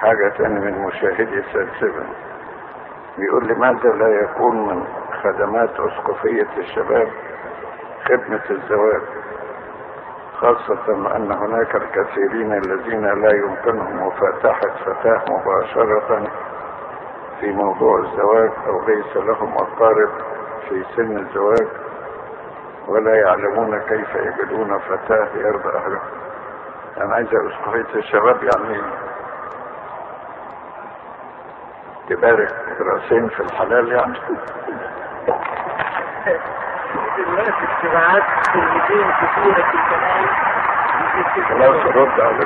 حاجة تانية من مشاهدي سلسلة بيقول لماذا لا يكون من خدمات أسقفية الشباب خدمة الزواج خاصة أن هناك الكثيرين الذين لا يمكنهم مفاتحة فتاة مباشرة في موضوع الزواج أو ليس لهم أقارب في سن الزواج ولا يعلمون كيف يجدون فتاة يرضى أهلها أنا عايز أسقفية الشباب يعني تبارك راسين في الحلال يعني دلوقتي اجتماعات كلمتين كثيرة في الكلام خلاص رد عليك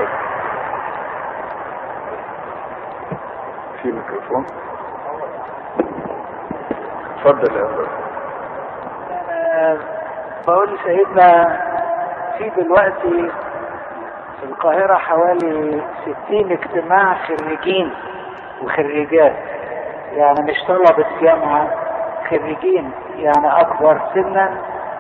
في ميكروفون اتفضل يا أخي. أنا بقول لسيدنا في دلوقتي في القاهرة حوالي ستين اجتماع خريجين وخريجات يعني مش طلبة جامعة خريجين يعني أكبر سنا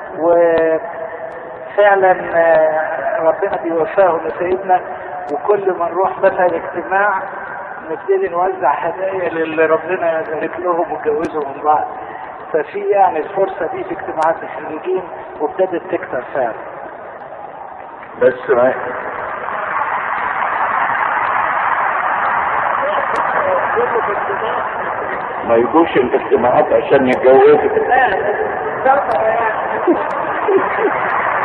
وفعلا آه، ربنا بيوفقهم لسيدنا وكل ما نروح مثلا اجتماع نبتدي نوزع هدايا للي ربنا يبارك لهم ويجوزهم من بعض ففي يعني الفرصة دي في اجتماعات الخريجين وابتدت تكتر فعلا بس ما ما يجوش الاجتماعات عشان يتجوزوا لا